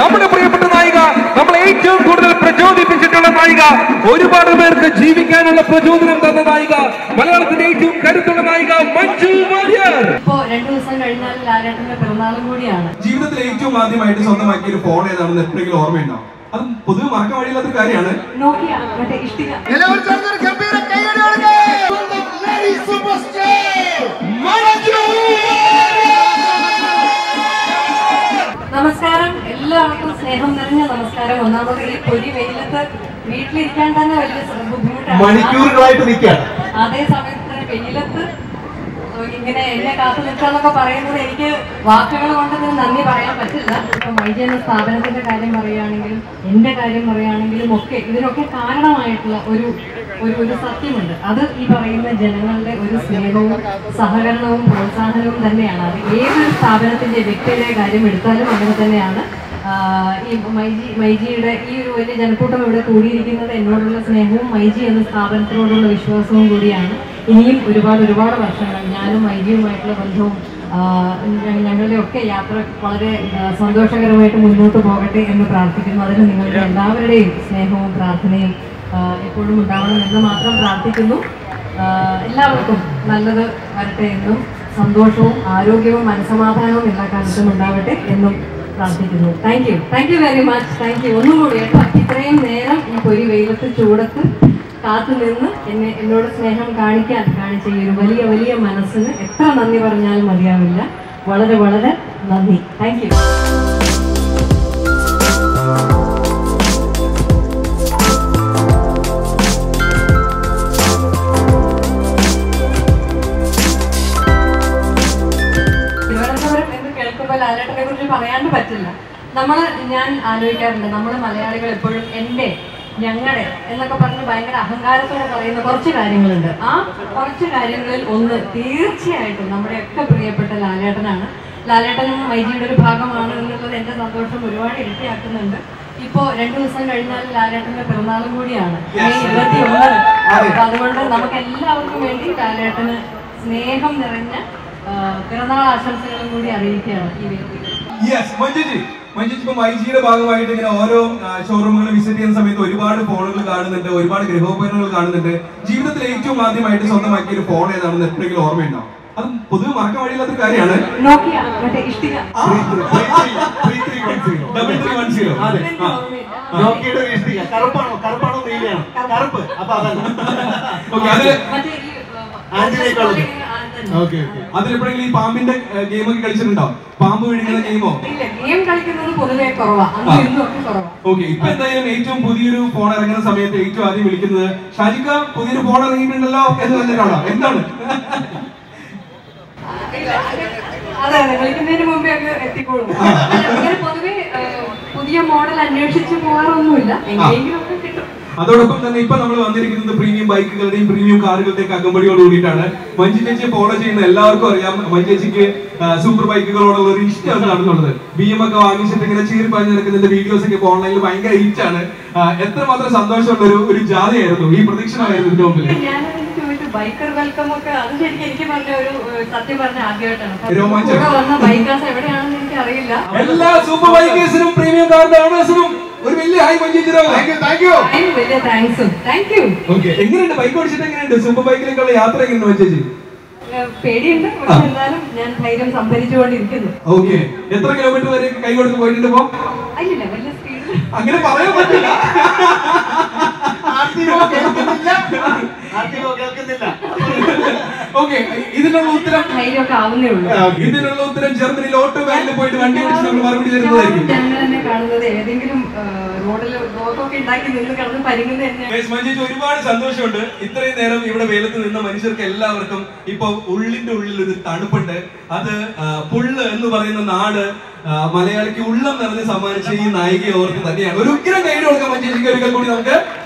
നമ്മുടെ പ്രിയപ്പെട്ട നായിക നമ്മളെ ഏറ്റവും കൂടുതൽ പ്രചോദിപ്പിച്ചിട്ടുള്ള നായിക ഒരുപാട് പേർക്ക് ജീവിക്കാനുള്ള പ്രചോദനം തന്ന നായിക മലയാളത്തിന്റെ ഏറ്റവും കരുത്തുള്ള നായിക മഞ്ജു വാര്യർ ഇപ്പോ രണ്ടു ദിവസം കഴിഞ്ഞാൽ ലാലേട്ടന്റെ പിറന്നാളും കൂടിയാണ് ജീവിതത്തിൽ ഏറ്റവും ആദ്യമായിട്ട് സ്വന്തമാക്കിയ ഒരു ഫോൺ ഏതാണെന്ന് എപ്പോഴെങ്കിലും ഓർമ്മയുണ്ടോ അത് പൊതുവെ മറക്കാൻ വഴിയില്ലാത്ത കാര്യമാണ് നോക്കിയ മറ്റേ ഇഷ്ടിക എല്ലാവരും ചേർന്നൊരു ഗംഭീര കൈയടി കൊടുക്കേ. Lady superstar, മഞ്ജു നമസ്കാരം എല്ലാവർക്കും സ്നേഹം നിറഞ്ഞ നമസ്കാരം ഒന്നാമത് ഈ പൊരി വെയിലത്ത് വീട്ടിലിരിക്കാൻ തന്നെ വലിയ സ- ബുദ്ധിമുട്ടാണ് മണിക്കൂറുകളായിട്ട് നിൽക്കുകയാണ് അതേ സമയത്ത് തന്നെ വെയിലത്ത് ഇങ്ങനെ എന്നെ കാത്തു നിൽക്കാന്നൊക്കെ പറയുന്നത് എനിക്ക് വാക്കുകൾ കൊണ്ട് ഇതിന് നന്ദി പറയാൻ പറ്റില്ല ഇപ്പൊ മൈജി എന്ന സ്ഥാപനത്തിന്റെ കാര്യം പറയുകയാണെങ്കിലും എന്റെ കാര്യം പറയുകയാണെങ്കിലും ഒക്കെ ഇതിനൊക്കെ കാരണമായിട്ടുള്ള ഒരു ഒരു ഒരു സത്യമുണ്ട് അത് ഈ പറയുന്ന ജനങ്ങളുടെ ഒരു സ്നേഹവും സഹകരണവും പ്രോത്സാഹനവും തന്നെയാണ് അത് ഏതൊരു സ്ഥാപനത്തിന്റെ വ്യക്തിയുടെ കാര്യം എടുത്താലും അങ്ങനെ തന്നെയാണ് ആഹ് ഈ മൈജി മൈജിയുടെ ഈ ഒരു വലിയ ജനക്കൂട്ടം ഇവിടെ കൂടിയിരിക്കുന്നത് എന്നോടുള്ള സ്നേഹവും മൈജി എന്ന സ്ഥാപനത്തിനോടുള്ള വിശ്വാസവും കൂടിയാണ് ഇനിയും ഒരുപാട് ഒരുപാട് വർഷങ്ങൾ ഞാനും മൈജിയുമായിട്ടുള്ള ബന്ധവും ആഹ് ഞ- ഞങ്ങളുടെ ഒക്കെ യാത്ര വളരെ ആഹ് സന്തോഷകരമായിട്ട് മുന്നോട്ട് പോകട്ടെ എന്ന് പ്രാർത്ഥിക്കുന്നു അതിന് നിങ്ങളുടെ എല്ലാവരുടെയും സ്നേഹവും പ്രാർത്ഥനയും ആഹ് എപ്പോഴും ഉണ്ടാവണം എന്ന് മാത്രം പ്രാർത്ഥിക്കുന്നു ആഹ് എല്ലാവർക്കും നല്ലത് വരട്ടെ എന്നും സന്തോഷവും ആരോഗ്യവും മനസമാധാനവും എല്ലാ കാലത്തും ഉണ്ടാവട്ടെ എന്നും പ്രാർത്ഥിക്കുന്നു thank you thank you very much thank you ഒന്നും കൂടി കേട്ടോ ഇത്രയും നേരം ഈ പൊരി വെയിലത്ത് ചൂടത്ത് കാത്തു നിന്ന് എന്നെ എന്നോട് സ്നേഹം കാണിക്കാൻ കാണിച്ച ഈ ഒരു വലിയ വലിയ മനസ്സിന് എത്ര നന്ദി പറഞ്ഞാലും മതിയാവില്ല വളരെ വളരെ നന്ദി താങ്ക് യു തിരുവനന്തപുരം എന്ന് കേൾക്കുമ്പോൾ ലാലേട്ടനെ കുറിച്ച് പറയാണ്ട് പറ്റില്ല നമ്മൾ ഞാൻ ആലോചിക്കാറുണ്ട് നമ്മൾ മലയാളികൾ എപ്പോഴും എൻ്റെ ഞങ്ങളുടെ എന്നൊക്കെ പറഞ്ഞ് ഭയങ്കര അഹങ്കാരത്തോടെ പറയുന്ന കുറച്ച് കാര്യങ്ങളുണ്ട് ആ കുറച്ച് കാര്യങ്ങളിൽ ഒന്ന് തീർച്ചയായിട്ടും നമ്മുടെയൊക്കെ പ്രിയപ്പെട്ട ലാലേട്ടനാണ് ലാലേട്ടനും മൈജിയുടെ ഒരു ഭാഗമാണ് എന്നുള്ളത് എൻ്റെ സന്തോഷം ഒരുപാട് ഇരട്ടിയാക്കുന്നുണ്ട് ഇപ്പോ രണ്ടു ദിവസം കഴിഞ്ഞാൽ ലാലേട്ടന്റെ പിറന്നാളും കൂടിയാണ് മെയ് ഇരുപത്തി ഒന്നിന് അപ്പൊ അതുകൊണ്ട് നമുക്ക് എല്ലാവർക്കും വേണ്ടി ലാലേട്ടന് സ്നേഹം നിറഞ്ഞ ആ, പിറന്നാൾ ആശംസകളും കൂടി അറിയിക്കുകയാണ് ഈ വേദിയിൽ യെസ് മഞ്ജുജി മഞ്ജുജി ഇപ്പൊ മൈജിയുടെ ഭാഗമായിട്ട് ഇങ്ങനെ ഓരോ ഷോറൂമുകൾ വിസിറ്റ് ചെയ്യുന്ന സമയത്ത് ഒരുപാട് ഫോണുകൾ കാണുന്നുണ്ട് ഒരുപാട് ഗൃഹോപകരണങ്ങൾ കാണുന്നുണ്ട് ജീവിതത്തിൽ ഏറ്റവും ആദ്യമായിട്ട് സ്വന്തമാക്കിയ ഒരു ഫോൺ ഏതാണെന്ന് എപ്പോഴെങ്കിലും ഓർമ്മയുണ്ടോ അത് പൊതുവെ മറക്കാൻ വഴിയില്ലാത്ത കാര്യമാണ് നോക്കിയ മറ്റേ ഇഷ്ടിക ഡബിൾ ത്രീ വൺ സീറോ എനിക്ക് ഓർമ്മയില്ല. നോക്കിയുടെ ഒരു ഇഷ്ടിക കറുപ്പാണോ കറുപ്പാണോ നീലയാണോ കറുപ്പ് അപ്പൊ അതല്ല ഓക്കെ അതില് മറ്റേ ഈ, ആ, ആന്റിനേക്കാൾ ആ, തന്നെ. ഓക്കെ ഓക്കെ അതിലെപ്പോഴെങ്കിലും ഈ പാമ്പിന്റെ ഗെയിം ഒക്കെ കളിച്ചിട്ടുണ്ടോ പാമ്പ് വിഴുങ്ങുന്ന ഗെയിമോ ഇല്ല ഗെയിം കളിക്കുന്നത് പൊതുവെ കുറവാ അന്ന് ഇന്നും ഒക്കെ കുറവാ ഓക്കെ ഇപ്പൊ എന്തായാലും ഏറ്റവും പുതിയൊരു ഫോൺ ഇറങ്ങുന്ന സമയത്ത് ഏറ്റവും ആദ്യം വിളിക്കുന്നത് ഷാജിക്ക പുതിയൊരു ഫോൺ ഇറങ്ങിയിട്ടുണ്ടല്ലോ എന്ന് പറഞ്ഞിട്ടാണോ എന്താണ് ഇല്ല, അതെ അതെ വിളിക്കുന്നതിന് മുമ്പേ അങ്ങ് എത്തിക്കോളും ഇങ്ങനെ പൊതുവെ ആ, പുതിയ മോഡൽ അന്വേഷിച്ച് പോകാറൊന്നുമില്ല എങ്ങനെയെങ്കിലും ഒക്കെ കിട്ടും അതോടൊപ്പം തന്നെ ഇപ്പൊ നമ്മൾ വന്നിരിക്കുന്നത് പ്രീമിയം ബൈക്കുകളുടെയും പ്രീമിയം കാറുകളുടെയും അകമ്പടിയോട് കൂടിയിട്ടാണ് മഞ്ജു ചേച്ചിയെ ഫോളോ ചെയ്യുന്ന എല്ലാവർക്കും അറിയാം മഞ്ജു ചേച്ചിക്ക് ആ, സൂപ്പർ ബൈക്കുകളോടുള്ള ഒരു ഇഷ്ടം എന്താണെന്നുള്ളത് ബി എം ഒക്കെ വാങ്ങിച്ചിട്ട് ഇങ്ങനെ ചീറി പറഞ്ഞു നടക്കുന്നതിന്റെ വീഡിയോസ് ഒക്കെ ഇപ്പൊ ഓൺലൈനിൽ ഭയങ്കര ഹിറ്റാണ് എത്രമാത്രം സന്തോഷമുള്ള ഒരു ഒരു ജാഥയായിരുന്നു ഈ പ്രതീക്ഷണമായിരുന്നു ഇതിന്റെ മുമ്പിൽ ഞാനതിന് ചോദിച്ചു ബൈക്കർ വെൽക്കം ഒക്കെ അത് ശരിക്കും എനിക്ക് പറഞ്ഞ ഒരു ഏഹ്, സത്യം പറഞ്ഞ ആദ്യമായിട്ടാണ് രോമാഞ്ചം. കൂടെ വന്ന ബൈക്കേഴ്സ് എവിടെയാണെന്ന് എനിക്ക് അറിയില്ല എല്ലാ സൂപ്പർ ബൈക്കേഴ്സിനും പ്രീമിയം കാറിന്റെ ഓണേഴ്സിനും ഒരു വലിയ ഹായ് മഞ്ജു ചേച്ചി താങ്ക് യു താങ്ക് യു അതിന് വലിയ താങ്ക്സും താങ്ക് യു ഓക്കെ എങ്ങനെയുണ്ട് ബൈക്ക് ഓടിച്ചിട്ട് എങ്ങനെയുണ്ട് സൂപ്പർ ബൈക്കിലേക്കുള്ള യാത്ര എങ്ങനെയുണ്ട് മഞ്ജു ചേച്ചി പേടിയുണ്ട് പക്ഷെ എന്നാലും ഞാൻ ധൈര്യം സംഭരിച്ചുകൊണ്ടിരിക്കുന്നു ഓക്കെ എത്ര കിലോമീറ്റർ വരെ കൈ കൊടുത്ത് പോയിട്ടുണ്ട് ഇപ്പോ അല്ലില്ല വലിയ സ്പീഡിൽ അങ്ങനെ പറയാൻ പറ്റില്ല ആർത്തിയോ കേൾക്കുന്നില്ല ആർത്തിയോ കേൾക്കുന്നില്ല ഓക്കെ ഇതിനുള്ള ഉത്തരം ധൈര്യമൊക്കെ ആവുന്നേ ഉള്ളൂ ഇതിനുള്ള ഉത്തരം ജർമ്മനിയിൽ ഓട്ടോ ബാങ്കിൽ പോയിട്ട് വണ്ടി ഓടിച്ച് നമ്മൾ മറുപടി തരുന്നതായിരിക്കും ഞങ്ങൾ തന്നെ കാണുന്നത് ഏതെങ്കിലും റോഡിൽ ബ്ലോക്കൊക്കെ ഉണ്ടാക്കി നിന്ന് കിടന്ന് പരിങ്ങുന്നത് തന്നെ ഗൈസ്, മഞ്ജുച്ച് ഒരുപാട് സന്തോഷമുണ്ട് ഇത്രയും നേരം ഇവിടെ വെയിലത്ത് നിന്ന മനുഷ്യർക്ക് എല്ലാവർക്കും ഇപ്പൊ ഉള്ളിന്റെ ഉള്ളിൽ ഒരു തണുപ്പുണ്ട് അത് ആ, പുള്ള് എന്ന് പറയുന്ന നാട് ആ, മലയാളിക്ക് ഉള്ളം നിറഞ്ഞ് സമ്മാനിച്ച ഈ നായികയെ ഓർത്ത് തന്നെയാണ് ഒരു ഉഗ്രം കൈഡ് കൊടുക്കാൻ മഞ്ജുച്ചിക്ക് ഒരിക്കൽ കൂടി നമുക്ക്